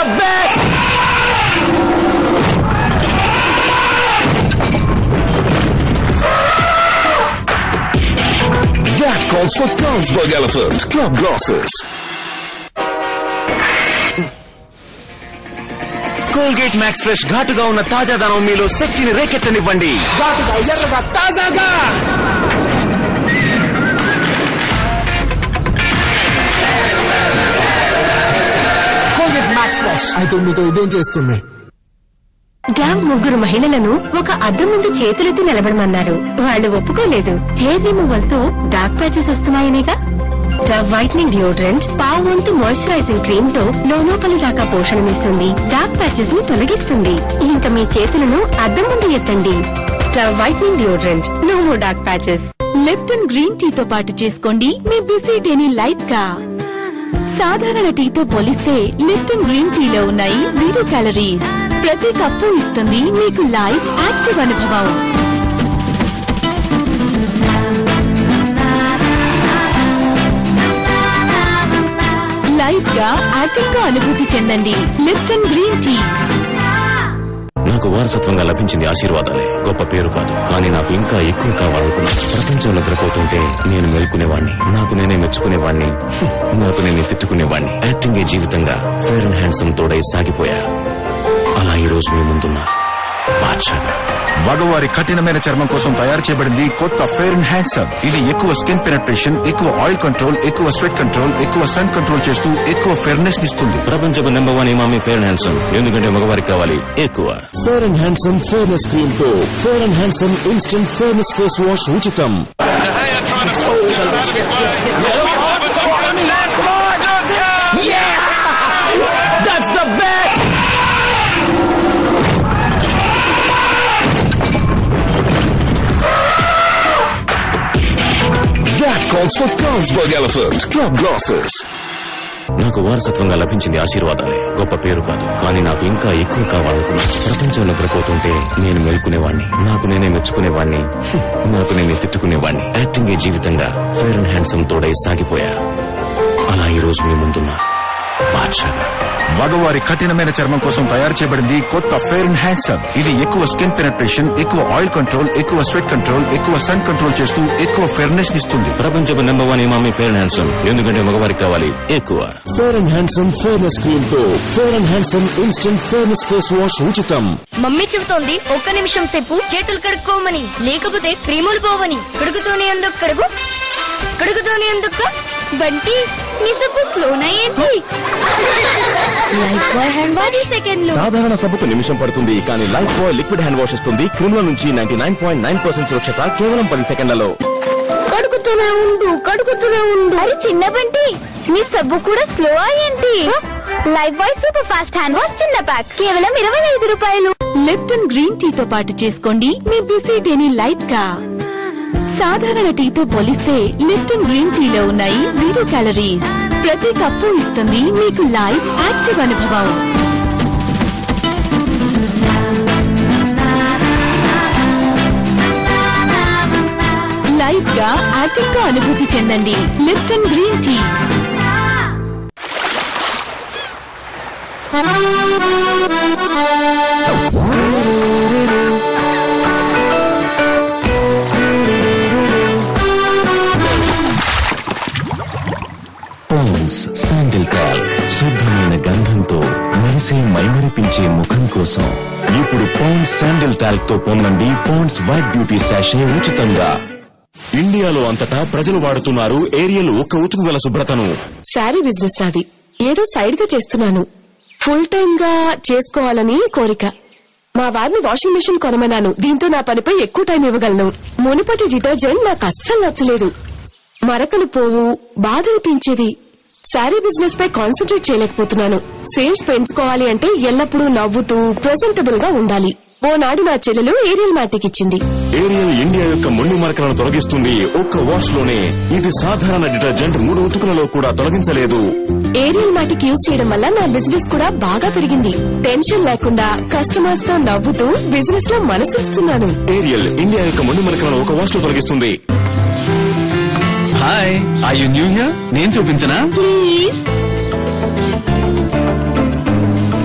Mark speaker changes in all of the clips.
Speaker 1: the best!
Speaker 2: That calls for Carlsberg Elephant Club Glasses.
Speaker 1: Colgate Max Fresh ఘాటుగా ఉన్న తాజాదనం మీలో శక్తిని రేకెత్తనివ్వండి
Speaker 3: ఘాటుగా ఎర్రగా తాజాగా కోల్గేట్ మ్యాక్స్ ఫ్రెష్ అయితే మీతో ఇదేం చేస్తుంది
Speaker 4: డామ్ ముగ్గురు మహిళలను ఒక అద్దం ముందు చేతులెత్తి నిలబడమన్నారు వాళ్ళు ఒప్పుకోలేదు హెయిర్ రిమూవల్ తో డార్క్ ప్యాచెస్ వస్తున్నాయనేగా డవ్ వైట్నింగ్ డియోడ్రెంట్ పావు వంతు మాయిశ్చరైజింగ్ క్రీమ్ తో లోలోపలి దాకా పోషణమిస్తుంది డార్క్ ప్యాచెస్ ని తొలగిస్తుంది ఇంకా మీ చేతులను అద్దం ముందు ఎత్తండి Dove whitening deodorant no more dark patches Lipton green tea తో పాటు చేసుకోండి మీ బిజీ డేని లైట్ గా సాధారణ టీతో పోలిస్తే లిప్టన్ గ్రీన్ టీలో ఉన్నాయి జీరో క్యాలరీస్ ప్రతి కప్పు ఇస్తుంది మీకు లైఫ్ యాక్టివ్ అనుభవం లైఫ్ గా యాక్టివ్ గా అనుభూతి చెందండి లిప్టన్ గ్రీన్ టీ
Speaker 5: నాకు వారసత్వంగా లభించింది ఆశీర్వాదాలే గొప్ప పేరు కాదు కానీ నాకు ఇంకా ఎక్కువ కావాలనుకున్నా ప్రపంచం నిద్రపోతుంటే నేను మేల్కునేవాణ్ణి నాకు నేనే మెచ్చుకునేవాణ్ణి హ్మ్, నాకు నేనే తిట్టుకునేవాణ్ణి యాక్టింగ్ ఏ జీవితంగా ఫేర్ అండ్ హ్యాండ్సమ్ తోడై సాగిపోయా అలా ఈ రోజు మీ ముందున్నా బాద్షాగా
Speaker 2: మగవారి కఠినమైన చర్మం కోసం తయారు చేయబడింది కొత్త ఫెయిర్ అండ్ హ్యాండ్సమ్ ఇది ఎక్కువ స్కిన్ పెనట్రేషన్ ఎక్కువ ఆయిల్ కంట్రోల్ ఎక్కువ స్వెట్ కంట్రోల్ ఎక్కువ సన్ కంట్రోల్ చేస్తూ ఎక్కువ ఫెయిర్నెస్ ఇస్తుంది
Speaker 5: ప్రపంచపు number one Emami fair and handsome ఎందుకంటే మగవారికి కావాలి ఎక్కువ
Speaker 6: fair and handsome fairness cream తో fair and handsome instant fairness face wash ఉచితం
Speaker 1: That's the best!
Speaker 2: That calls for Carlsberg Elephant Club Glasses.
Speaker 5: నాకు వారసత్వంగా లభించింది ఆశీర్వాదాలే గొప్ప పేరు కాదు కానీ నాకు ఇంకా ఎక్కువ కావాలనుకున్నా ప్రపంచం నిద్రపోతుంటే నేను మేల్కునేవాణ్ణి నాకు నేనే మెచ్చుకునేవాణ్ణి హ్మ్, నాకు నేనే తిట్టుకునేవాణ్ణి యాక్టింగ్ ఏ జీవితంగా ఫేర్ అండ్ హ్యాండ్సమ్ తోడై సాగిపోయా అలా ఈ రోజు మీ ముందున్నా బాద్షాగా
Speaker 2: మగవారి కఠినమైన చర్మం కోసం తయారు చేయబడింది కొత్త ఫెయిర్ అండ్ హ్యాండ్సమ్ ఇది ఎక్కువ స్కిన్ పెనట్రేషన్ ఎక్కువ ఆయిల్ కంట్రోల్ ఎక్కువ స్వెట్ కంట్రోల్ ఎక్కువ సన్ కంట్రోల్ చేస్తూ ఎక్కువ ఫెయిర్నెస్ ఇస్తుంది
Speaker 5: ప్రపంచపు number one Emami fair and handsome ఎందుకంటే మగవారికి కావాలి ఎక్కువ
Speaker 6: fair and handsome fairness cream తో fair and handsome instant fairness face wash ఉచితం
Speaker 7: మమ్మీ చెబుతోంది ఒక్క నిమిషం సేపు చేతులు కడుక్కోమని లేకపోతే క్రీములు పోవని కడుగుతూనే ఎందుకు కడుగు కడుగుతూనే ఎందుకు బంటి నీ సబ్బు స్లోనా ఏంటి లైఫ్ బాయ్ హ్యాండ్ వాష్ సెకండ్లు
Speaker 6: సాధారణ సబ్బుకు నిమిషం పడుతుంది కానీ Lifebuoy liquid hand wash ఇస్తుంది క్రిముల నుంచి ninety nine point nine percent సురక్షత కేవలం పది సెకండ్లలో
Speaker 7: కడుగుతూనే ఉండు కడుగుతూనే ఉండు అరే చిన్న బంటి నీ సబ్బు కూడా స్లో ఏంటి Lifebuoy super fast hand wash చిన్న ప్యాక్ కేవలం ఇరవై ఐదు రూపాయలు
Speaker 4: లిప్టన్ గ్రీన్ టీ తో పాటు చేసుకోండి మీ బిజీ డేని లైట్ గా సాధారణ టీతో పోలిస్తే లిప్టన్ గ్రీన్ టీలో ఉన్నాయి జీరో క్యాలరీస్ ప్రతి కప్పు ఇస్తుంది మీకు లైఫ్ యాక్టివ్ అనుభవం లైఫ్ గా యాక్టివ్ గా అనుభూతి చెందండి Lipton green tea
Speaker 6: Pond's sandal talc శుద్ధమైన గంధంతో మెరిసే మైమరిపించే ముఖం కోసం ఇప్పుడు పాన్స్ శాండిల్ టాల్క్ తో పొందండి పాన్స్ వైట్ బ్యూటీ శాషే ఉచితంగా
Speaker 5: ఇండియాలో అంతటా ప్రజలు వాడుతున్నారు ఏరియల్ ఒక్క ఉతుకు గల శుభ్రతను
Speaker 8: శారీ బిజినెస్ నాది ఏదో సైడ్ గా చేస్తున్నాను ఫుల్ టైమ్ గా చేసుకోవాలని కోరిక మా వారిని వాషింగ్ మెషిన్ కొనమన్నాను దీంతో నా పనిపై ఎక్కువ టైం ఇవ్వగలను మునుపటి డిటర్జెంట్ నాకు అస్సలు నచ్చలేదు మరకలు పోవు బాధ అనిపించేది శారీ బిజినెస్ పై కాన్సన్ట్రేట్ చేయలేకపోతున్నాను సేల్స్ పెంచుకోవాలి అంటే ఎల్లప్పుడూ నవ్వుతూ ప్రెజెంటబుల్ గా ఉండాలి ఓనాడు నా చెల్లెలు ఏరియల్ మ్యాటిక్ ఇచ్చింది
Speaker 5: ఏరియల్ ఇండియా యొక్క మొండి మరకలను తొలగిస్తుంది ఒక్క వాష్ లోనే ఇది సాధారణ డిటర్జెంట్ మూడు ఉతుకులలో కూడా తొలగించలేదు
Speaker 8: ఏరియల్ మ్యాటిక్ యూజ్ చేయడం వల్ల నా బిజినెస్ కూడా బాగా పెరిగింది టెన్షన్ లేకుండా కస్టమర్స్ తో నవ్వుతూ బిజినెస్ లో మనసిస్తున్నాను
Speaker 5: ఏరియల్ ఇండియా యొక్క మొండి మరకలను ఒక వాష్ లో తొలగిస్తుంది
Speaker 1: hi I you new here నేను చూపించనా
Speaker 4: ప్లీజ్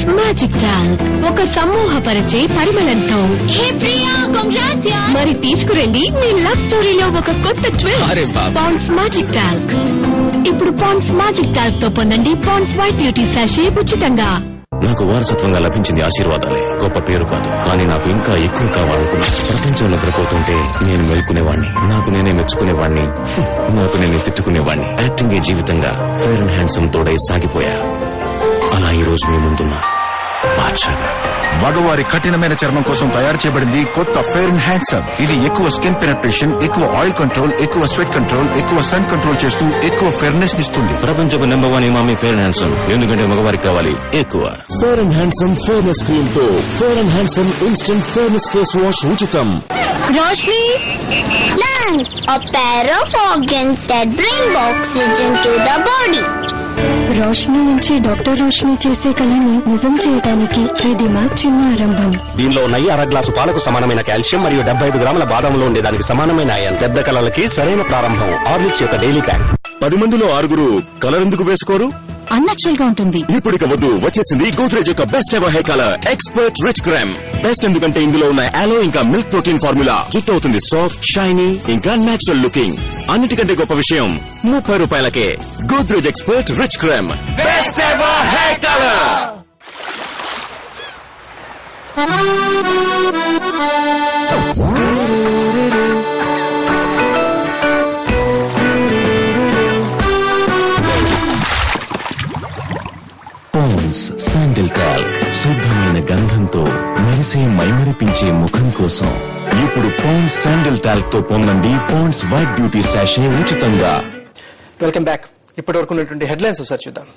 Speaker 4: మ్యాజిక్ టాల్క్ ఒక సమూహపరిచే పరిమళంతో
Speaker 7: హే ప్రియా కంగ్రాట్స్
Speaker 4: మరి తీసుకురండి మీ లవ్ స్టోరీలో ఒక కొత్త
Speaker 1: అరే
Speaker 4: ట్విస్ట్
Speaker 1: బాబు.
Speaker 4: పాండ్స్ మ్యాజిక్ టాల్క్ ఇప్పుడు పాండ్స్ మ్యాజిక్ టాల్క్ తో పొందండి పాండ్స్ వైట్ బ్యూటీ సాషే ఉచితంగా
Speaker 5: నాకు వారసత్వంగా లభించింది ఆశీర్వాదాలే గొప్ప పేరు కాదు కానీ నాకు ఇంకా ఎక్కువ కావాలనుకున్నా ప్రపంచం నిద్రపోతుంటే నేను మేల్కునేవాణ్ణి నాకు నేనే మెచ్చుకునేవాణ్ణి హ్మ్, నాకు నేనే తిట్టుకునేవాణ్ణి యాక్టింగ్ ఏ జీవితంగా ఫేర్ అండ్ హ్యాండ్సమ్ తోడై సాగిపోయా అలా ఈ రోజు మీ ముందున్నా బాద్షాగా
Speaker 2: మగవారి కఠినమైన చర్మం కోసం తయారు చేయబడింది కొత్త ఫెయిర్ అండ్ హ్యాండ్సమ్ ఇది ఎక్కువ స్కిన్ పెనట్రేషన్ ఎక్కువ ఆయిల్ కంట్రోల్ ఎక్కువ స్వెట్ కంట్రోల్ ఎక్కువ సన్ కంట్రోల్ చేస్తూ ఎక్కువ ఫెయిర్నెస్ ఇస్తుంది
Speaker 5: ప్రపంచపు number one Emami fair and handsome ఎందుకంటే మగవారికి కావాలి ఎక్కువ
Speaker 6: fair and handsome fairness cream తో fair and handsome instant fairness face wash ఉచితం
Speaker 7: Roshni lungs a pair of organs that bring oxygen to the body
Speaker 4: Roshini నుంచి డాక్టర్ రోషిని చేసే కళని నిజం చేయడానికి ఇది మా చిన్న ఆరంభం
Speaker 9: దీనిలో నెయ్యి అర గ్లాసు పాలకు సమానమైన కాల్షియం మరియు డెబ్బై ఐదు గ్రాముల బాదంలో ఉండే దానికి సమానమైన అయన్ పెద్ద కళలకి సరైన ప్రారంభం ఆర్లిక్స్ యొక్క డైలీ ప్యాక్
Speaker 6: పది మందిలో ఆరుగురు కలర్ ఎందుకు వేసుకోరు
Speaker 8: అన్నచురల్ గా ఉంటుంది
Speaker 6: ఇప్పుడు ఇక వద్దు వచ్చేసింది గోద్రేజ్ యొక్క best ever hair colour expert rich creme best ఎందుకంటే ఇందులో ఉన్న ఆలో ఇంకా మిల్క్ ప్రోటీన్ ఫార్ములా జుట్టు అవుతుంది సాఫ్ట్ షైనీ ఇంకా నేచురల్ లుకింగ్ అన్నిటికంటే గొప్ప విషయం ముప్పై రూపాయలకే Godrej expert rich creme best ever hair colour
Speaker 10: Pond's sandal talc శుద్ధమైన గంధంతో మెరిసే మైమరిపించే ముఖం కోసం ఇప్పుడు పాన్స్ శాండిల్ టాల్క్ తో పొందండి పాన్స్ వైట్ బ్యూటీ సాషే ఉచితంగా
Speaker 11: వెల్కమ్ బ్యాక్ ఇప్పటి వరకు ఉన్నటువంటి హెడ్లైన్స్ ఒకసారి చూద్దాం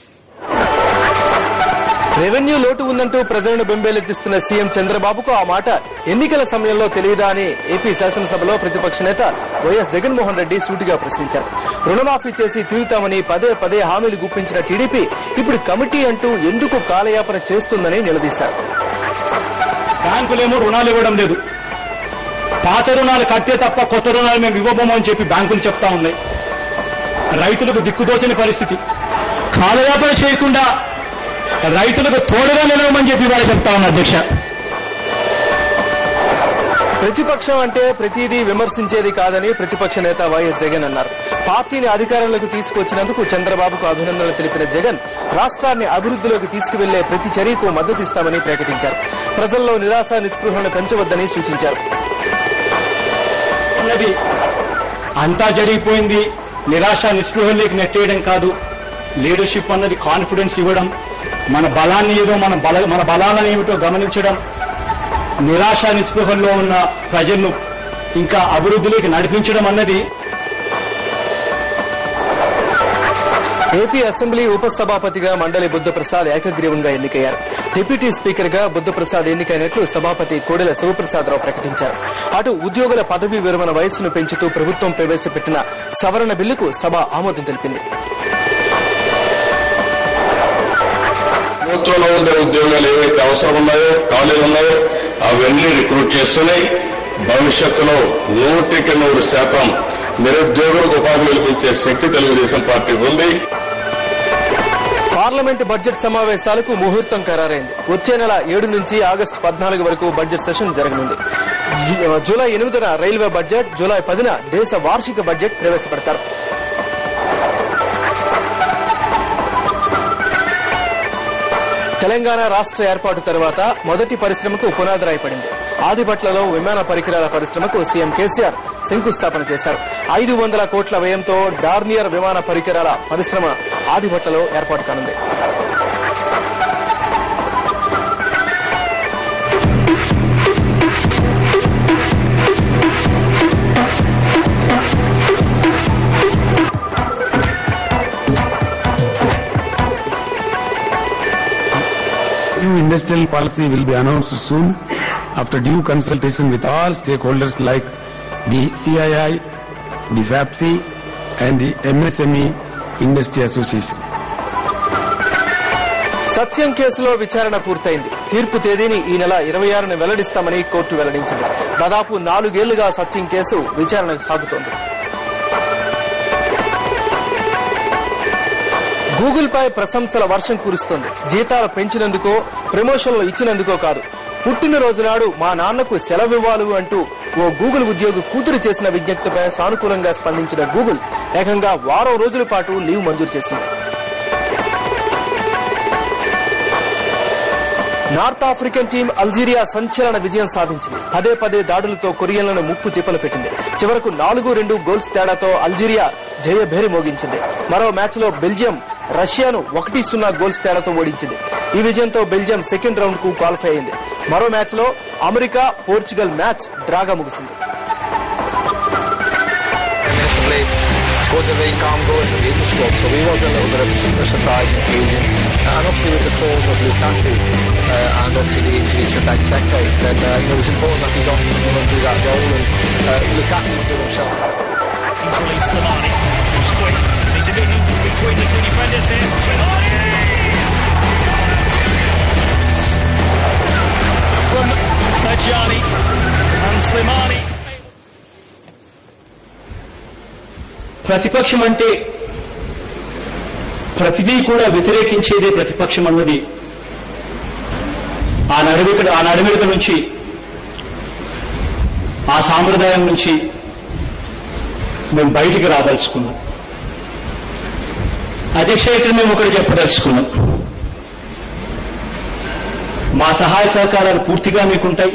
Speaker 11: రెవెన్యూ లోటు ఉందంటూ ప్రజలను బెంబేలెత్తిస్తున్న సీఎం చంద్రబాబుకు ఆ మాట ఎన్నికల సమయంలో తెలియదా అని ఏపీ శాసనసభలో ప్రతిపక్ష నేత వైఎస్ జగన్మోహన్ రెడ్డి సూటిగా ప్రశ్నించారు రుణమాఫీ చేసి తీరుతామని పదే పదే హామీలు గుప్పించిన టీడీపీ ఇప్పుడు కమిటీ అంటూ ఎందుకు కాలయాపన చేస్తుందని నిలదీశారు
Speaker 12: బ్యాంకులేమో రుణాలు ఇవ్వడం లేదు పాత రుణాలు కడితే తప్ప కొత్త రుణాలు మేము ఇవ్వబోము అని చెప్పి బ్యాంకులు చెప్తా ఉన్నాయి రైతులకు దిక్కుదోచని పరిస్థితి కాలయాపన చేయకుండా రైతులకు తోడుగా నిలవమని చెప్పి వాళ్ళు చెప్తా ఉన్నారు అధ్యక్ష
Speaker 11: ప్రతిపక్షం అంటే ప్రతిదీ విమర్శించేది కాదని ప్రతిపక్ష నేత వైఎస్ జగన్ అన్నారు పార్టీని అధికారంలోకి తీసుకొచ్చినందుకు చంద్రబాబుకు అభినందనలు తెలిపిన జగన్ రాష్ట్రాన్ని అభివృద్ధిలోకి తీసుకువెళ్లే ప్రతి చర్యకు మద్దతిస్తామని ప్రకటించారు ప్రజల్లో నిరాశ నిస్పృహలను పెంచవద్దని సూచించారు
Speaker 12: అన్నది అంతా జరిగిపోయింది నిరాశ నిస్పృహలోకి నెట్టేయడం కాదు లీడర్షిప్ అన్నది కాన్ఫిడెన్స్ ఇవ్వడం మన బలాన్ని ఏదో మన బల మన బలాలను ఏమిటో గమనించడం నిరాశ నిస్పృహల్లో ఉన్న ప్రజలను ఇంకా అభివృద్ధిలోకి నడిపించడం అన్నది
Speaker 11: ఏపీ అసెంబ్లీ ఉపసభాపతిగా మండలి బుద్ధప్రసాద్ ఏకగ్రీవంగా ఎన్నికయ్యారు డిప్యూటీ స్పీకర్ గా బుద్ధప్రసాద్ ఎన్నికైనట్లు సభాపతి కోడెల శివప్రసాదరావు ప్రకటించారు అటు ఉద్యోగుల పదవీ విరమణ వయస్సును పెంచుతూ ప్రభుత్వం ప్రవేశపెట్టిన సవరణ బిల్లుకు సభ ఆమోదం తెలిపింది
Speaker 13: ప్రభుత్వంలో ఉండే ఉద్యోగాలు ఏవైతే అవసరం ఉన్నాయో ఖాళీలు ఉన్నాయో అవన్నీ రిక్రూట్ చేస్తున్నాయి భవిష్యత్తులో నూటికి నూరు శాతం నిరుద్యోగులకు ఉపాధి కల్పించే శక్తి తెలుగుదేశం పార్టీకి ఉంది
Speaker 11: పార్లమెంట్ బడ్జెట్ సమావేశాలకు ముహూర్తం ఖరారైంది వచ్చే నెల ఏడు నుంచి ఆగస్టు పద్నాలుగు వరకు బడ్జెట్ సెషన్ జరగనుంది జు- జూలై ఎనిమిదిన రైల్వే బడ్జెట్ జూలై పదిన దేశ వార్షిక బడ్జెట్ ప్రవేశపెడతారు తెలంగాణ రాష్ట్ర ఏర్పాటు తర్వాత మొదటి పరిశ్రమకు పునాది రాయపడింది ఆదిపట్లలో విమాన పరికరాల పరిశ్రమకు సీఎం కేసీఆర్ శంకుస్థాపన చేశారు ఐదు వందల కోట్ల వ్యయంతో డార్నియర్ విమాన పరికరాల పరిశ్రమ ఆదిపట్లలో ఏర్పాటు కానుంది
Speaker 14: New industrial policy will be announced soon after due consultation with all stakeholders like the CII, the FAPSI and the MSME Industry Association.
Speaker 11: సత్యం కేసులో విచారణ పూర్తయింది తీర్పు తేదీని ఈ నెల ఇరవై ఆరున వెల్లడిస్తామని కోర్టు వెల్లడించింది దాదాపు నాలుగేళ్లుగా సత్యం కేసు విచారణ సాగుతోంది గూగుల్ పై ప్రశంసల వర్షం కురుస్తోంది జీతాలు పెంచినందుకో ప్రమోషన్లు ఇచ్చినందుకో కాదు పుట్టినరోజు నాడు మా నాన్నకు సెలవివ్వాలి అంటూ ఓ గూగుల్ ఉద్యోగి కూతురు చేసిన విజ్ఞప్తిపై సానుకూలంగా స్పందించిన గూగుల్ ఏకంగా వారం రోజుల పాటు లీవ్ మంజూరు చేసింది నార్త్ ఆఫ్రికన్ టీం అల్జీరియా సంచలన విజయం సాధించింది పదే పదే దాడులతో కొరియన్లను ముప్పు తిప్పలు పెట్టింది చివరకు నాలుగు రెండు గోల్స్ తేడాతో అల్జీరియా జయభేరి మోగించింది మరో మ్యాచ్ లో బెల్జియం రష్యాను ఒకటి సున్నా గోల్స్ తేడాతో ఓడించింది ఈ విజయంతో బెల్జియం సెకండ్ రౌండ్ కు క్వాలిఫై అయింది మరో మ్యాచ్ లో అమెరికా పోర్చుగల్ మ్యాచ్ డ్రాగా ముగిసింది
Speaker 15: Scored a very calm goal at the end of squad, so we was a little bit of a surprise inclusion. And obviously with the form of Lukaku uh, and obviously the injury to Benteke, then uh, you know, it was important that he got you know, do that goal and uh, Lukaku did himself.
Speaker 16: Equally Slimani, who's quick. He's in between the two defenders here. Slimani! From Tajani and Slimani.
Speaker 12: ప్రతిపక్షం అంటే ప్రతిదీ కూడా వ్యతిరేకించేదే ప్రతిపక్షం అన్నది ఆ నడిమిక ఆ నడిమిక నుంచి ఆ సాంప్రదాయం నుంచి మేము బయటికి రాదలుచుకున్నాం అధ్యక్ష ఇక్కడ మేము ఒకటి చెప్పదలుచుకున్నాం మా సహాయ సహకారాలు పూర్తిగా మీకుంటాయి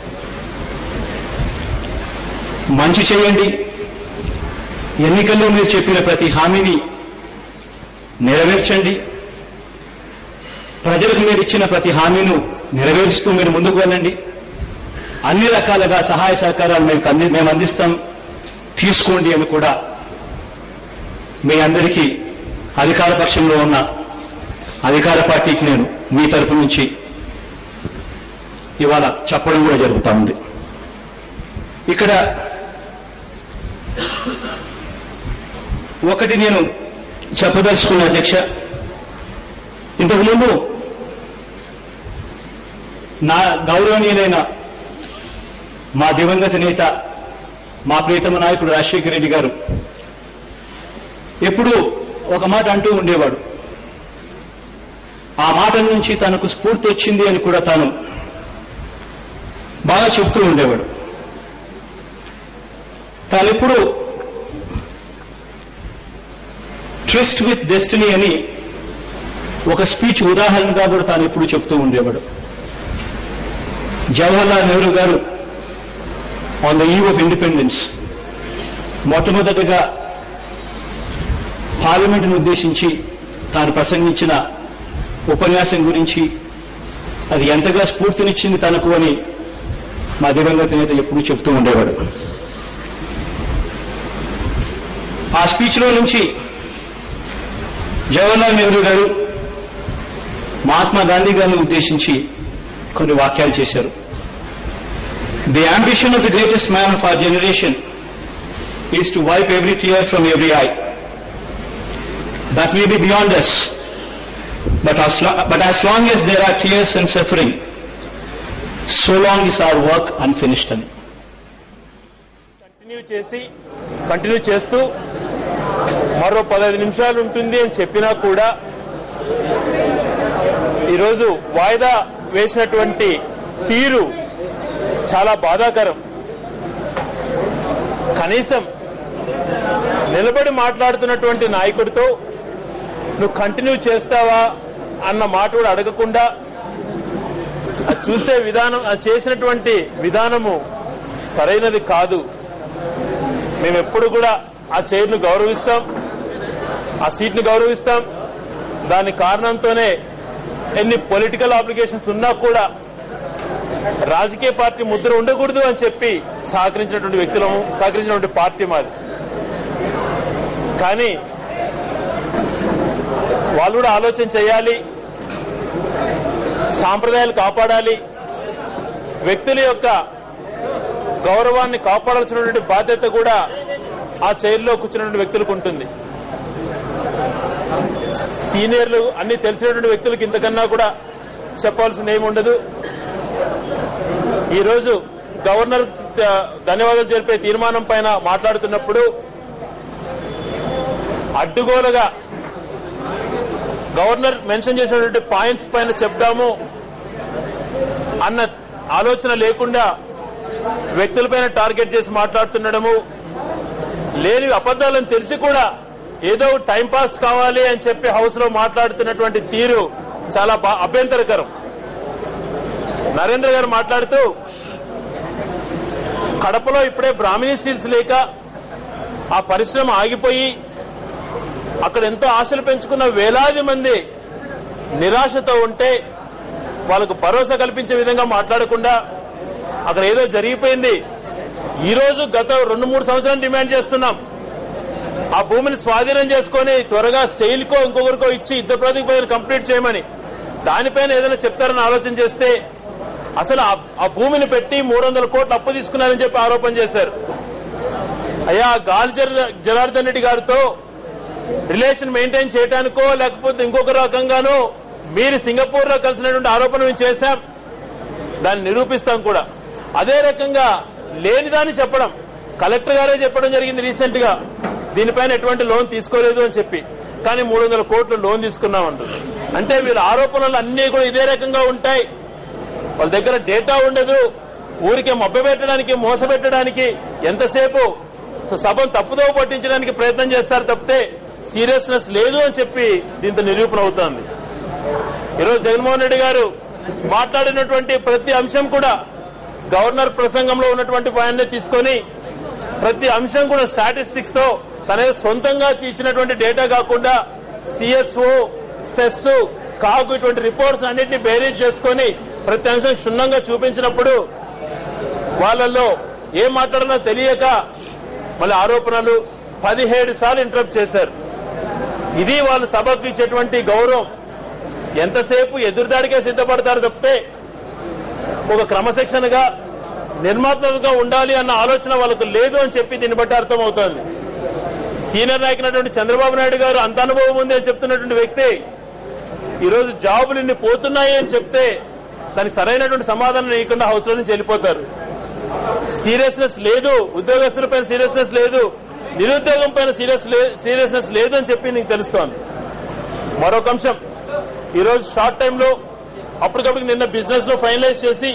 Speaker 12: మంచి చేయండి ఎన్నికల్లో మీరు చెప్పిన ప్రతి హామీని నెరవేర్చండి ప్రజలకు మీరు ఇచ్చిన ప్రతి హామీను నెరవేరుస్తూ మీరు ముందుకు వెళ్ళండి అన్ని రకాలుగా సహాయ సహకారాలు మేము అంది- మేము అందిస్తాం తీసుకోండి అని కూడా మీ అందరికీ అధికార పక్షంలో ఉన్న అధికార పార్టీకి నేను మీ తరపు నుంచి ఇవాళ చెప్పడం కూడా జరుగుతా ఉంది ఇక్కడ ఒకటి నేను చెప్పదలుచుకున్న అధ్యక్ష ఇంతకుముందు నా గౌరవనీయులైన మా దివంగత నేత మా ప్రియతమ నాయకుడు రాజశేఖర రెడ్డి గారు ఎప్పుడూ ఒక మాట అంటూ ఉండేవాడు ఆ మాట నుంచి తనకు స్ఫూర్తి వచ్చింది అని కూడా తాను బాగా చెప్తూ ఉండేవాడు తానెప్పుడు ట్విస్ట్ విత్ డెస్టినీ అని ఒక స్పీచ్ ఉదాహరణగా కూడా తాను ఎప్పుడు చెప్తూ ఉండేవాడు జవహర్లాల్ నెహ్రూ గారు on the eve of independence మొట్టమొదటగా పార్లమెంటును ఉద్దేశించి తాను ప్రసంగించిన ఉపన్యాసం గురించి అది ఎంతగా స్ఫూర్తినిచ్చింది తనకు అని మా దివంగత నేత ఎప్పుడు చెప్తూ ఉండేవాడు ఆ స్పీచ్లో నుంచి జవహర్లాల్ నెహ్రూ గారు మహాత్మా గాంధీ గారిని ఉద్దేశించి కొన్ని వాక్యాలు చేశారు the ambition of the greatest man of our generation is to wipe every tear from every eye that may be beyond us but but as long as there are tears and suffering so long is our work unfinished అని
Speaker 17: continue చేసి continue చేస్తూ మరో పదహైదు నిమిషాలు ఉంటుంది అని చెప్పినా కూడా ఈరోజు వాయిదా వేసినటువంటి తీరు చాలా బాధాకరం కనీసం నిలబడి మాట్లాడుతున్నటువంటి నాయకుడితో నువ్వు కంటిన్యూ చేస్తావా అన్న మాట కూడా అడగకుండా అది చూసే విధానం అది చేసినటువంటి విధానము సరైనది కాదు మేము ఎప్పుడు కూడా ఆ చైర్ను గౌరవిస్తాం ఆ సీట్ని గౌరవిస్తాం దాని కారణంతోనే ఎన్ని పొలిటికల్ అప్లికేషన్స్ ఉన్నా కూడా రాజకీయ పార్టీ ముద్ర ఉండకూడదు అని చెప్పి సహకరించినటువంటి వ్యక్తులము సహకరించినటువంటి పార్టీ మాది కానీ వాళ్ళు కూడా ఆలోచన చేయాలి సాంప్రదాయాలు కాపాడాలి వ్యక్తుల యొక్క గౌరవాన్ని కాపాడాల్సినటువంటి బాధ్యత కూడా ఆ చైర్లో కూర్చున్నటువంటి వ్యక్తులకు ఉంటుంది సీనియర్లు అన్ని తెలిసినటువంటి వ్యక్తులకు ఇంతకన్నా కూడా చెప్పాల్సింది ఏమి ఉండదు ఈరోజు గవర్నర్ త- ధన్యవాదాలు జరిపే తీర్మానం పైన మాట్లాడుతున్నప్పుడు అడ్డుగోలుగా గవర్నర్ మెన్షన్ చేసినటువంటి పాయింట్స్ పైన చెప్దాము అన్న ఆలోచన లేకుండా వ్యక్తులపైన టార్గెట్ చేసి మాట్లాడుతుండడము లేని అబద్దాలను తెలిసి కూడా ఏదో టైం పాస్ కావాలి అని చెప్పి హౌస్ లో మాట్లాడుతున్నటువంటి తీరు చాలా బా- అభ్యంతరకరం నరేంద్ర గారు మాట్లాడుతూ కడపలో ఇప్పుడే బ్రాహ్మణి స్టీల్స్ లేక ఆ పరిశ్రమ ఆగిపోయి అక్కడ ఎంతో ఆశలు పెంచుకున్న వేలాది మంది నిరాశతో ఉంటే వాళ్ళకు భరోసా కల్పించే విధంగా మాట్లాడకుండా అక్కడ ఏదో జరిగిపోయింది ఈ రోజు గత రెండు మూడు సంవత్సరాలు డిమాండ్ చేస్తున్నాం ఆ భూమిని స్వాధీనం చేసుకొని త్వరగా సెయిల్కో ఇంకొకరికో ఇచ్చి యుద్ధ ప్రాతిపదికన కంప్లీట్ చేయమని దానిపైన ఏదైనా చెప్తారని ఆలోచన చేస్తే అసలు ఆ- ఆ భూమిని పెట్టి మూడు వందల కోట్లు అప్పు తీసుకున్నారని చెప్పి ఆరోపణ చేశారు అయ్యా గాలి జర- జనార్దన్ రెడ్డి గారితో రిలేషన్ మెయింటైన్ చేయడానికో లేకపోతే ఇంకొక రకంగానో మీరు సింగపూర్ లో కలిసినటువంటి ఆరోపణ మేము చేశాం దాన్ని నిరూపిస్తాం కూడా అదే రకంగా లేనిదాన్ని చెప్పడం కలెక్టర్ గారే చెప్పడం జరిగింది రీసెంట్ గా దీనిపైన ఎటువంటి లోన్ తీసుకోలేదు అని చెప్పి కానీ మూడు వందల కోట్లు లోన్ తీసుకున్నామంటు అంటే వీళ్ళ ఆరోపణలు అన్ని కూడా ఇదే రకంగా ఉంటాయి వాళ్ళ దగ్గర డేటా ఉండదు ఊరికే మభ్యపెట్టడానికి మోసపెట్టడానికి ఎంతసేపు సభను తప్పుదోవ పట్టించడానికి ప్రయత్నం చేస్తారు తప్పితే సీరియస్నెస్ లేదు అని చెప్పి దీంతో నిరూపణ అవుతోంది ఈరోజు జగన్మోహన్ రెడ్డి గారు మాట్లాడినటువంటి ప్రతి అంశం కూడా గవర్నర్ ప్రసంగంలో ఉన్నటువంటి పాయింట్ని తీసుకొని ప్రతి అంశం కూడా స్టాటిస్టిక్స్ తో తన సొంతంగా ఇచ్చినటువంటి డేటా కాకుండా సిఎస్ఓ సెస్ కాగు ఇటువంటి రిపోర్ట్స్ అన్నింటినీ బేరీజ్ చేసుకొని ప్రతి అంశం క్షుణ్ణంగా చూపించినప్పుడు వాళ్ళల్లో ఏం మాట్లాడాలో తెలియక మళ్ళీ ఆరోపణలు పదిహేడు సార్లు ఇంటరప్ట్ చేశారు ఇది వాళ్ళు సభకు ఇచ్చేటువంటి గౌరవం ఎంతసేపు ఎదురుదాడికే సిద్ధపడతారు తప్పితే ఒక క్రమశిక్షణగా నిర్మాత్మకంగా ఉండాలి అన్న ఆలోచన వాళ్ళకు లేదు అని చెప్పి దీన్ని బట్టి అర్థమవుతోంది సీనియర్ నాయకునటువంటి చంద్రబాబు నాయుడు గారు అంత అనుభవం ఉంది అని చెప్తున్నటువంటి వ్యక్తి ఈరోజు జాబులు ఇన్ని పోతున్నాయి అని చెప్తే దానికి సరైనటువంటి సమాధానం ఇవ్వకుండా హౌస్ లో నుంచి వెళ్ళిపోతారు సీరియస్నెస్ లేదు ఉద్యోగస్తుల పైన సీరియస్నెస్ లేదు నిరుద్యోగం పైన సీరియస్ సీరియస్నెస్ లేదు అని చెప్పి నీకు తెలుస్తోంది మరొక అంశం ఈరోజు షార్ట్ టైంలో అప్పటికప్పుడు నిన్న బిజినెస్ లో ఫైనలైజ్ చేసి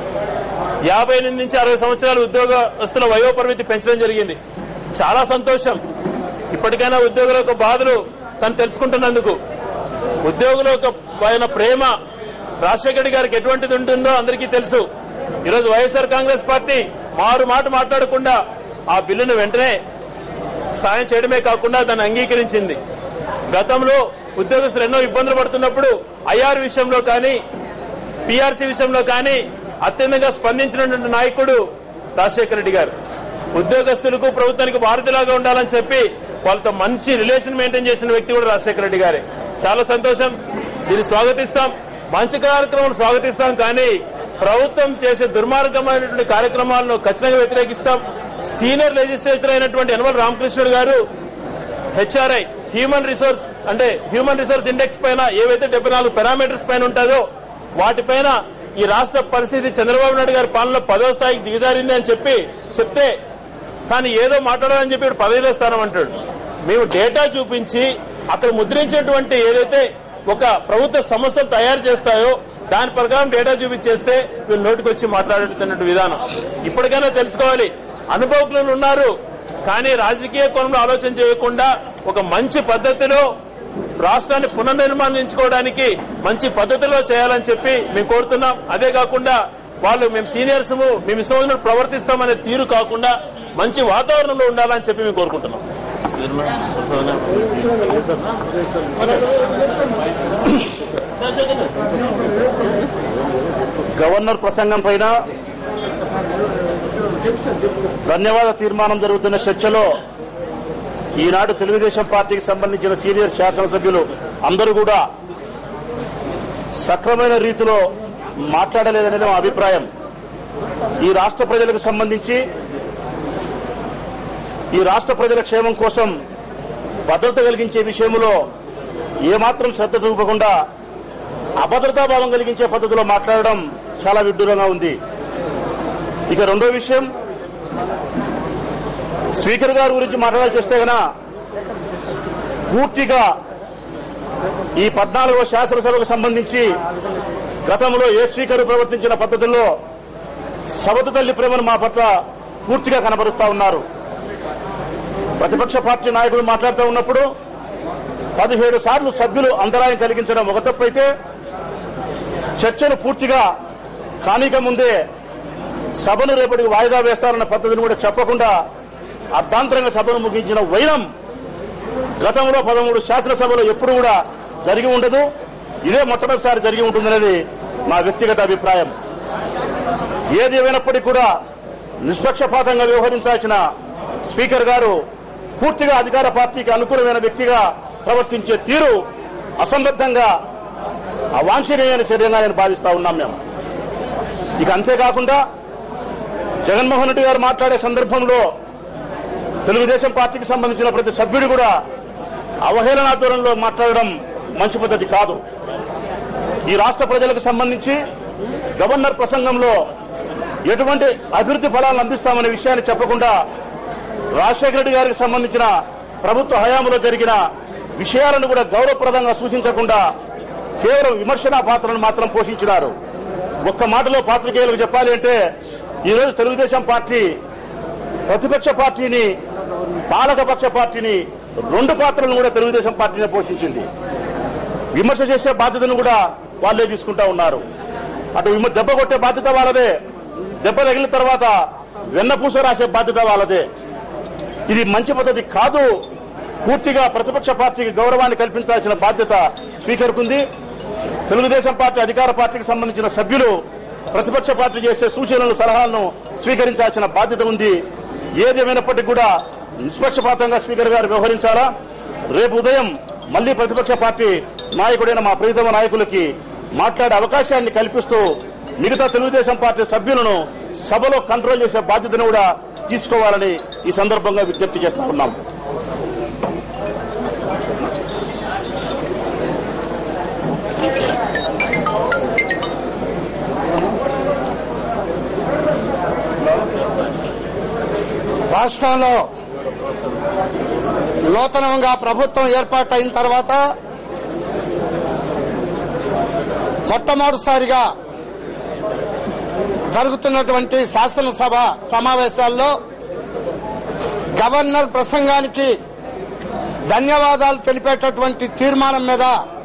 Speaker 17: యాభై ఎనిమిది నుంచి అరవై సంవత్సరాల ఉద్యోగస్తుల వయోపరిమితి పెంచడం జరిగింది చాలా సంతోషం ఇప్పటికైనా ఉద్యోగుల యొక్క బాధలు తను తెలుసుకుంటున్నందుకు ఉద్యోగుల యొక్క పైన ప్రేమ రాజశేఖర రెడ్డి గారికి ఎటువంటిది ఉంటుందో అందరికీ తెలుసు ఈరోజు వైఎస్ఆర్ కాంగ్రెస్ పార్టీ మారు మాట మాట్లాడకుండా ఆ బిల్లును వెంటనే సాయం చేయడమే కాకుండా దాన్ని అంగీకరించింది గతంలో ఉద్యోగస్తులు ఎన్నో ఇబ్బందులు పడుతున్నప్పుడు ఐఆర్ విషయంలో కానీ పీఆర్సీ విషయంలో కానీ అత్యంతంగా స్పందించినటువంటి నాయకుడు రాజశేఖర రెడ్డి గారు ఉద్యోగస్తులకు ప్రభుత్వానికి వారధిలాగా ఉండాలని చెప్పి వాళ్ళతో మంచి రిలేషన్ మెయింటైన్ చేసిన వ్యక్తి కూడా రాజశేఖర రెడ్డి గారే చాలా సంతోషం దీన్ని స్వాగతిస్తాం మంచి కార్యక్రమాలు స్వాగతిస్తాం కానీ ప్రభుత్వం చేసే దుర్మార్గమైనటువంటి కార్యక్రమాలను ఖచ్చితంగా వ్యతిరేకిస్తాం సీనియర్ లెజిస్లేచర్ అయినటువంటి యనమల రామకృష్ణుడు గారు హెచ్ఆర్ఐ హ్యూమన్ రిసోర్స్ అంటే హ్యూమన్ రిసోర్స్ ఇండెక్స్ పైన ఏవైతే డెబ్బై నాలుగు పారామీటర్స్ పైన ఉంటుందో వాటిపైన ఈ రాష్ట్ర పరిస్థితి చంద్రబాబు నాయుడు గారి పాలనలో పదో స్థాయికి దిగజారింది అని చెప్పి చెప్తే తాను ఏదో మాట్లాడాలని చెప్పి ఇప్పుడు పదహైదో స్థానం అంటాడు మేము డేటా చూపించి అక్కడ ముద్రించినటువంటి ఏదైతే ఒక ప్రభుత్వ సంస్థలు తయారు చేస్తాయో దాని ప్రకారం డేటా చూపించేస్తే వీళ్ళు నోటికి వచ్చి మాట్లాడుతున్నట్టు విధానం ఇప్పటికైనా తెలుసుకోవాలి అనుభవజ్ఞులు ఉన్నారు కానీ రాజకీయ కోణంలో ఆలోచన చేయకుండా ఒక మంచి పద్ధతిలో రాష్ట్రాన్ని పునర్నిర్మాణించుకోవడానికి మంచి పద్ధతిలో చేయాలని చెప్పి మేము కోరుతున్నాం అదే కాకుండా వాళ్ళు మేము సీనియర్స్ మేము ఇష్టం ప్రవర్తిస్తామనే తీరు కాకుండా మంచి వాతావరణంలో ఉండాలని చెప్పి మేము కోరుకుంటున్నాం
Speaker 18: గవర్నర్ ప్రసంగం పైన ధన్యవాద తీర్మానం జరుగుతున్న చర్చలో ఈనాడు తెలుగుదేశం పార్టీకి సంబంధించిన సీనియర్ శాసనసభ్యులు అందరూ కూడా సక్రమైన రీతిలో మాట్లాడలేదనేది మా అభిప్రాయం ఈ రాష్ట్ర ప్రజలకు సంబంధించి ఈ రాష్ట్ర ప్రజల క్షేమం కోసం భద్రత కలిగించే విషయంలో ఏమాత్రం శ్రద్ధ చూపకుండా అభద్రతాభావం కలిగించే పద్ధతిలో మాట్లాడడం చాలా విడ్డూరంగా ఉంది ఇక రెండో విషయం స్పీకర్ గారి గురించి మాట్లాడాల్సి వస్తే గన పూర్తిగా ఈ పద్నాలుగవ శాసనసభకు సంబంధించి గతంలో ఏ స్పీకర్ ప్రవర్తించిన పద్ధతుల్లో సవతు తల్లి ప్రేమను మా పట్ల పూర్తిగా కనబరుస్తా ఉన్నారు ప్రతిపక్ష పార్టీ నాయకులు మాట్లాడుతూ ఉన్నప్పుడు పదిహేడు సార్లు సభ్యులు అంతరాయం కలిగించడం ఒక తప్పు అయితే చర్చను పూర్తిగా కానిక ముందే సభను రేపటికి వాయిదా వేస్తారన్న పద్ధతిని కూడా చెప్పకుండా అర్ధాంతరంగా సభను ముగించిన వైనం గతంలో పదమూడు శాసనసభలో ఎప్పుడు కూడా జరిగి ఉండదు ఇదే మొట్టమొదటిసారి జరిగి ఉంటుందనేది నా వ్యక్తిగత అభిప్రాయం ఏది ఏమైనప్పటికీ కూడా నిష్పక్షపాతంగా వ్యవహరించాల్సిన స్పీకర్ గారు పూర్తిగా అధికార పార్టీకి అనుకూలమైన వ్యక్తిగా ప్రవర్తించే తీరు అసంబద్ధంగా అవాంఛనీయమైన చర్యగా నేను భావిస్తా ఉన్నాం మేము ఇక అంతేకాకుండా జగన్మోహన్ రెడ్డి గారు మాట్లాడే సందర్భంలో తెలుగుదేశం పార్టీకి సంబంధించిన ప్రతి సభ్యుడు కూడా అవహేళనా ధోరణిలో మాట్లాడడం మంచి పద్ధతి కాదు ఈ రాష్ట్ర ప్రజలకు సంబంధించి గవర్నర్ ప్రసంగంలో ఎటువంటి అభివృద్ధి ఫలాలను అందిస్తామనే విషయాన్ని చెప్పకుండా రాజశేఖర రెడ్డి గారికి సంబంధించిన ప్రభుత్వ హయాంలో జరిగిన విషయాలను కూడా గౌరవప్రదంగా సూచించకుండా కేవలం విమర్శనా పాత్రను మాత్రం పోషించినారు ఒక్క మాటలో పాత్రికేయులకు చెప్పాలి అంటే ఈరోజు తెలుగుదేశం పార్టీ ప్రతిపక్ష పార్టీని పాలకపక్ష పార్టీని రెండు పాత్రలను కూడా తెలుగుదేశం పార్టీనే పోషించింది విమర్శ చేసే బాధ్యతను కూడా వాళ్ళే తీసుకుంటా ఉన్నారు అటు విమ- దెబ్బ కొట్టే బాధ్యత వాళ్ళదే దెబ్బ తగిలిన తర్వాత వెన్నపూస రాసే బాధ్యత వాళ్ళదే ఇది మంచి పద్ధతి కాదు పూర్తిగా ప్రతిపక్ష పార్టీకి గౌరవాన్ని కల్పించాల్సిన బాధ్యత స్పీకర్కు ఉంది తెలుగుదేశం పార్టీ అధికార పార్టీకి సంబంధించిన సభ్యులు ప్రతిపక్ష పార్టీ చేసే సూచనలు సలహాలను స్వీకరించాల్సిన బాధ్యత ఉంది ఏదేమైనప్పటికీ కూడా నిష్పక్షపాతంగా స్పీకర్ గారు వ్యవహరించాలా రేపు ఉదయం మళ్లీ ప్రతిపక్ష పార్టీ నాయకుడైన మా ప్రియతమ నాయకులకి మాట్లాడే అవకాశాన్ని కల్పిస్తూ మిగతా తెలుగుదేశం పార్టీ సభ్యులను సభలో కంట్రోల్ చేసే బాధ్యతను కూడా తీసుకోవాలని ఈ సందర్భంగా విజ్ఞప్తి చేస్తా ఉన్నాం
Speaker 19: రాష్ట్రంలో నూతనంగా ప్రభుత్వం ఏర్పాటైన తర్వాత మొట్టమొదటిసారిగా జరుగుతున్నటువంటి శాసనసభ సమావేశాల్లో గవర్నర్ ప్రసంగానికి ధన్యవాదాలు తెలిపేటటువంటి తీర్మానం మీద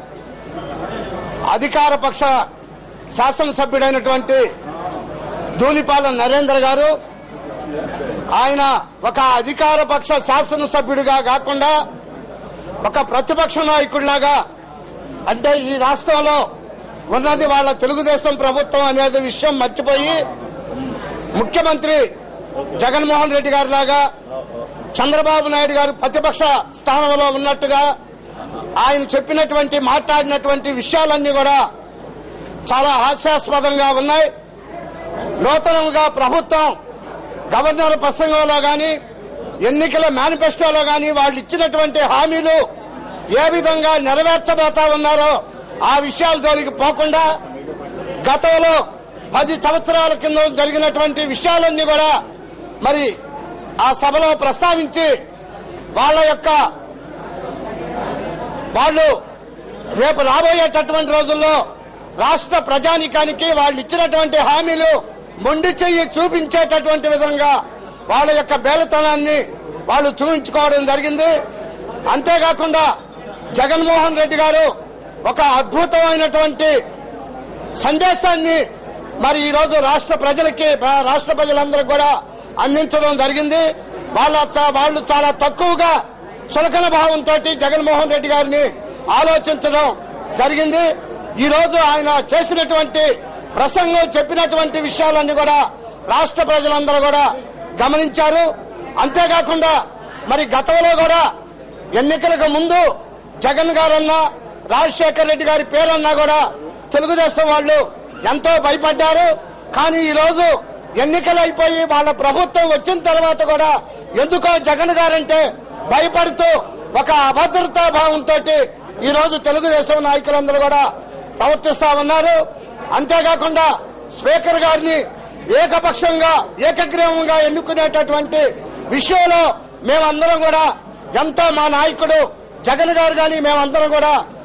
Speaker 19: అధికార పక్ష శాసనసభ్యుడైనటువంటి ధూళిపాలెం నరేంద్ర గారు ఆయన ఒక అధికార పక్ష శాసనసభ్యుడిగా కాకుండా ఒక ప్రతిపక్ష నాయకుడిలాగా అంటే ఈ రాష్ట్రంలో ఉన్నది వాళ్ళ తెలుగుదేశం ప్రభుత్వం అనేది విషయం మర్చిపోయి ముఖ్యమంత్రి జగన్మోహన్ రెడ్డి గారి లాగా చంద్రబాబు నాయుడు గారు ప్రతిపక్ష స్థానంలో ఉన్నట్టుగా ఆయన చెప్పినటువంటి మాట్లాడినటువంటి విషయాలన్నీ కూడా చాలా హాస్యాస్పదంగా ఉన్నాయి నూతనంగా ప్రభుత్వం గవర్నర్ ప్రసంగంలో గాని ఎన్నికల మేనిఫెస్టోలో గాని వాళ్ళు ఇచ్చినటువంటి హామీలు ఏ విధంగా నెరవేర్చబోతా ఉన్నారో ఆ విషయాల జోలికి పోకుండా గతంలో పది సంవత్సరాల కింద జరిగినటువంటి విషయాలన్నీ కూడా మరి ఆ సభలో ప్రస్తావించి వాళ్ళ యొక్క వాళ్ళు రేపు రాబోయేటటువంటి రోజుల్లో రాష్ట్ర ప్రజానికానికి వాళ్ళు ఇచ్చినటువంటి హామీలు మొండి చెయ్యి చూపించేటటువంటి విధంగా వాళ్ళ యొక్క బేలతనాన్ని వాళ్ళు చూపించుకోవడం జరిగింది అంతేకాకుండా జగన్మోహన్ రెడ్డి గారు ఒక అద్భుతమైనటువంటి సందేశాన్ని మరి ఈ రోజు రాష్ట్ర ప్రజలకి ఆ రాష్ట్ర ప్రజలందరూ కూడా అందించడం జరిగింది వాళ్ళ చ- వాళ్ళు చాలా తక్కువగా చులకన భావంతో జగన్మోహన్ రెడ్డి గారిని ఆలోచించడం జరిగింది ఈ రోజు ఆయన చేసినటువంటి ప్రసంగం చెప్పినటువంటి విషయాలన్నీ కూడా రాష్ట్ర ప్రజలందరూ కూడా గమనించారు అంతేకాకుండా మరి గతంలో కూడా ఎన్నికలకు ముందు జగన్ గారన్నా రాజశేఖర్ రెడ్డి గారి పేరన్నా కూడా తెలుగుదేశం వాళ్ళు ఎంతో భయపడ్డారు కానీ ఈ రోజు ఎన్నికలు అయిపోయి వాళ్ళ ప్రభుత్వం వచ్చిన తర్వాత కూడా ఎందుకో జగన్ గారంటే భయపడుతూ ఒక అభద్రతా భావంతో ఈ రోజు తెలుగుదేశం నాయకులందరూ కూడా ప్రవర్తిస్తా ఉన్నారు అంతేకాకుండా స్పీకర్ గారిని ఏకపక్షంగా ఏకగ్రీవంగా ఎన్నుకునేటటువంటి విషయంలో మేమందరం కూడా ఎంతో మా నాయకుడు జగన్ గారు కానీ మేమందరం కూడా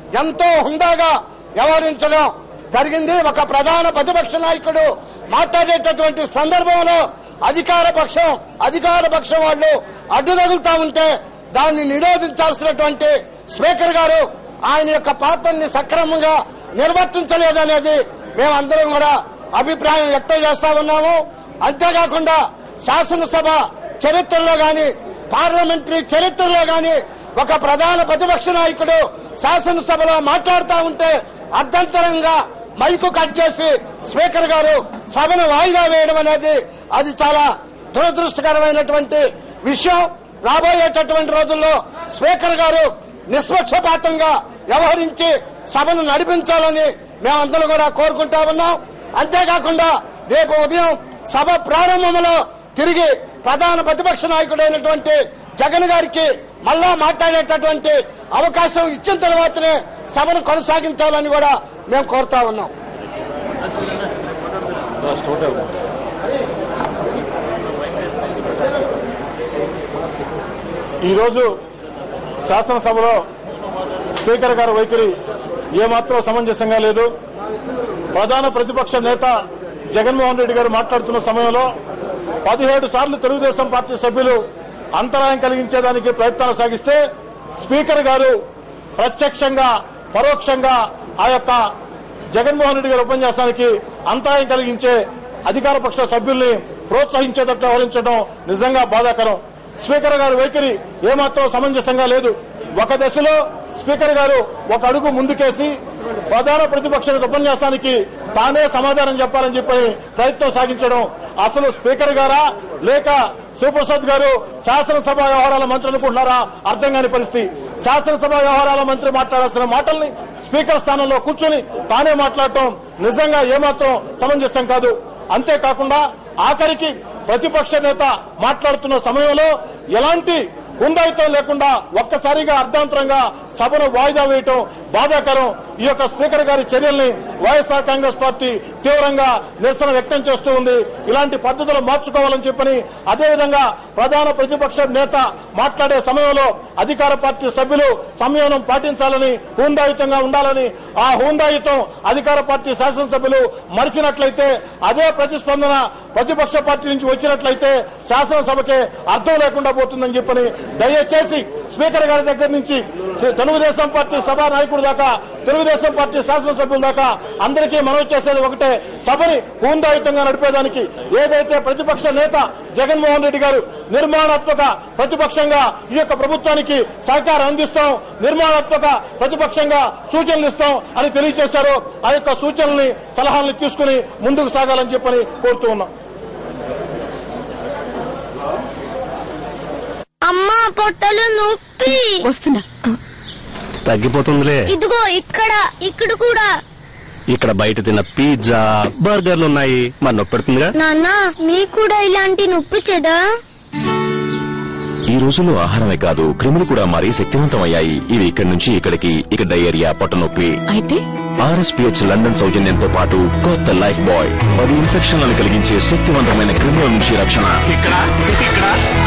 Speaker 19: ఎంతో హుందాగా వ్యవహరించడం జరిగింది ఒక ప్రధాన ప్రతిపక్ష నాయకుడు మాట్లాడేటటువంటి సందర్భంలో అధికార పక్షం అధికార పక్షం వాళ్ళు అడ్డు తగులుతా ఉంటే దాన్ని నిరోధించాల్సినటువంటి స్పీకర్ గారు ఆయన యొక్క పాత్రని సక్రమంగా నిర్వర్తించలేదనేది మేమందరం కూడా అభిప్రాయం వ్యక్తం చేస్తా ఉన్నాము అంతేకాకుండా శాసనసభ చరిత్రలో గాని పార్లమెంటరీ చరిత్రలో గాని ఒక ప్రధాన ప్రతిపక్ష నాయకుడు శాసనసభలో మాట్లాడుతూ ఉంటే అర్ధంతరంగా మైకు కట్ చేసి స్పీకర్ గారు సభను వాయిదా వేయడం అనేది అది చాలా దురదృష్టకరమైనటువంటి విషయం రాబోయేటటువంటి రోజుల్లో స్పీకర్ గారు నిష్పక్షపాతంగా వ్యవహరించి సభను నడిపించాలని మేమందరం కూడా కోరుకుంటా ఉన్నాం అంతేకాకుండా రేపు ఉదయం సభ ప్రారంభంలో తిరిగి ప్రధాన ప్రతిపక్ష నాయకుడైనటువంటి జగన్ గారికి మళ్ళా మాట్లాడేటటువంటి అవకాశం ఇచ్చిన తర్వాతనే సభను కొనసాగించాలని కూడా మేము కోరుతా ఉన్నాం
Speaker 17: ఈరోజు శాసనసభలో స్పీకర్ గారి వైఖరి ఏమాత్రం సమంజసంగా లేదు ప్రధాన ప్రతిపక్ష నేత జగన్మోహన్ రెడ్డి గారు మాట్లాడుతున్న సమయంలో పదిహేడు సార్లు తెలుగుదేశం పార్టీ సభ్యులు అంతరాయం కలిగించేదానికి ప్రయత్నాలు సాగిస్తే స్పీకర్ గారు ప్రత్యక్షంగా పరోక్షంగా ఆ యొక్క జగన్మోహన్ రెడ్డి గారి ఉపన్యాసానికి అంతరాయం కలిగించే అధికార పక్ష సభ్యుల్ని ప్రోత్సహించేటట్లు వ్యవహరించడం నిజంగా బాధాకరం స్పీకర్ గారి వైఖరి ఏమాత్రం సమంజసంగా లేదు ఒక దశలో స్పీకర్ గారు ఒక అడుగు ముందుకేసి ప్రధాన ప్రతిపక్ష ఉపన్యాసానికి తానే సమాధానం చెప్పాలని చెప్పి ప్రయత్నం సాగించడం అసలు స్పీకర్ గారా లేక శివప్రసాద్ గారు శాసనసభ వ్యవహారాల మంత్రి అనుకుంటున్నారా అర్థం కాని పరిస్థితి శాసనసభ వ్యవహారాల మంత్రి మాట్లాడాల్సిన మాటల్ని స్పీకర్ స్థానంలో కూర్చొని తానే మాట్లాడటం నిజంగా ఏమాత్రం సమంజసం కాదు అంతేకాకుండా ఆఖరికి ప్రతిపక్ష నేత మాట్లాడుతున్న సమయంలో ఎలాంటి హుందాయితం లేకుండా ఒక్కసారిగా అర్ధాంతరంగా సభను వాయిదా వేయటం బాధాకరం ఈ యొక్క స్పీకర్ గారి చర్యల్ని వైఎస్ఆర్ కాంగ్రెస్ పార్టీ తీవ్రంగా నిరసన వ్యక్తం చేస్తూ ఉంది ఇలాంటి పద్ధతులు మార్చుకోవాలని చెప్పని అదేవిధంగా ప్రధాన ప్రతిపక్ష నేత మాట్లాడే సమయంలో అధికార పార్టీ సభ్యులు సంయమనం పాటించాలని హూందాయుతంగా ఉండాలని ఆ హూందాయుతం అధికార పార్టీ శాసనసభ్యులు మరిచినట్లయితే అదే ప్రతిస్పందన ప్రతిపక్ష పార్టీ నుంచి వచ్చినట్లయితే శాసనసభకే అర్థం లేకుండా పోతుందని చెప్పని దయచేసి స్పీకర్ గారి దగ్గర నుంచి తెలుగుదేశం పార్టీ సభా నాయకుడు దాకా తెలుగుదేశం పార్టీ శాసనసభ్యుల దాకా అందరికీ మనవి చేసేది ఒకటే సభని హూందాయుతంగా నడిపేదానికి ఏదైతే ప్రతిపక్ష నేత జగన్మోహన్ రెడ్డి గారు నిర్మాణాత్మక ప్రతిపక్షంగా ఈ యొక్క ప్రభుత్వానికి సహకారం అందిస్తాం నిర్మాణాత్మక ప్రతిపక్షంగా సూచనలు ఇస్తాం అని తెలియజేశారు ఆ యొక్క సూచనల్ని సలహాలను తీసుకుని ముందుకు సాగాలని చెప్పని కోరుతూ ఉన్నాం
Speaker 7: అమ్మా పొట్టలు నొప్పి
Speaker 4: వస్తున్నా
Speaker 9: తగ్గిపోతుందిలే
Speaker 7: ఇదిగో ఇక్కడ ఇక్కడ కూడా
Speaker 9: ఇక్కడ బయట తిన్న పిజ్జా బర్గర్లు ఉన్నాయి మరి నొప్పి పెడుతుందిగా
Speaker 7: నాన్న మీకు కూడా ఇలాంటి నొప్పి చెదా
Speaker 6: ఈ రోజుల్లో ఆహారమే కాదు క్రిములు కూడా మరీ శక్తివంతమయ్యాయి ఇవి ఇక్కడి నుంచి ఇక్కడికి ఇక డయేరియా పొట్టనొప్పి
Speaker 8: అయితే
Speaker 6: ఆర్ఎస్పీహెచ్ లండన్ సౌజన్యంతో పాటు కొత్త లైఫ్ బాయ్ పది ఇన్ఫెక్షన్లను కలిగించే శక్తివంతమైన క్రిముల నుంచి రక్షణ ఇక్కడ ఇక్కడ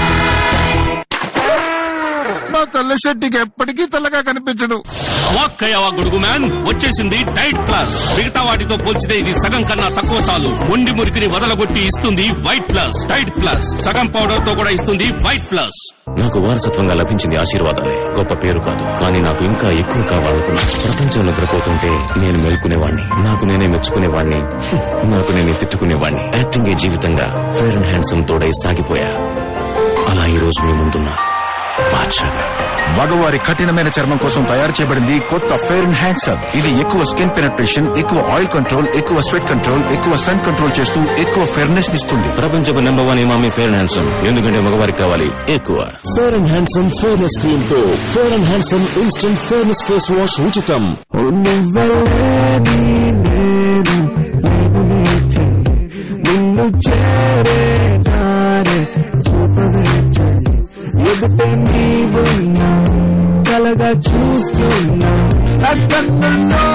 Speaker 2: నా తెల్ల షర్టికి ఎప్పటికీ తెల్లగా కనిపించదు
Speaker 20: వాక్కయ్యవా గొడుగు మ్యాన్ వచ్చేసింది టైట్ ప్లస్ మిగతా వాటితో పోల్చితే ఇది సగం కన్నా తక్కువ చాలు మొండి మురికిని వదలగొట్టి ఇస్తుంది వైట్ ప్లస్ టైట్ ప్లస్ సగం పౌడర్ తో కూడా ఇస్తుంది వైట్ ప్లస్
Speaker 5: నాకు వారసత్వంగా లభించింది ఆశీర్వాదాలే గొప్ప పేరు కాదు కానీ నాకు ఇంకా ఎక్కువ కావాలనుకున్నా ప్రపంచం నిద్రపోతుంటే నేను మేల్కునేవాణ్ణి నాకు నేనే మెచ్చుకునేవాణ్ణి హ్మ్, నాకు నేనే తిట్టుకునేవాణ్ణి యాక్టింగ్ ఏ జీవితంగా ఫేర్ అండ్ హ్యాండ్సమ్ తోడై సాగిపోయా అలా ఈ రోజు మీ ముందున్నా బాద్షాగా
Speaker 2: మగవారి కఠినమైన చర్మం కోసం తయారు చేయబడింది కొత్త ఫెయిర్ అండ్ హ్యాండ్సమ్ ఇది ఎక్కువ స్కిన్ పెనట్రేషన్ ఎక్కువ ఆయిల్ కంట్రోల్ ఎక్కువ స్వెట్ కంట్రోల్ ఎక్కువ సన్ కంట్రోల్ చేస్తూ ఎక్కువ ఫెయిర్నెస్ ఇస్తుంది
Speaker 5: ప్రపంచపు number one Emami fair and handsome ఎందుకంటే మగవారికి కావాలి ఎక్కువ
Speaker 10: fair and handsome fairness cream తో fair and handsome instant fairness face wash ఉచితం
Speaker 3: నిన్ను చేరే జారే చూపవేచే ఎదుటే నీవున్నా కలగా చూస్తున్నా నా కన్నుల్లో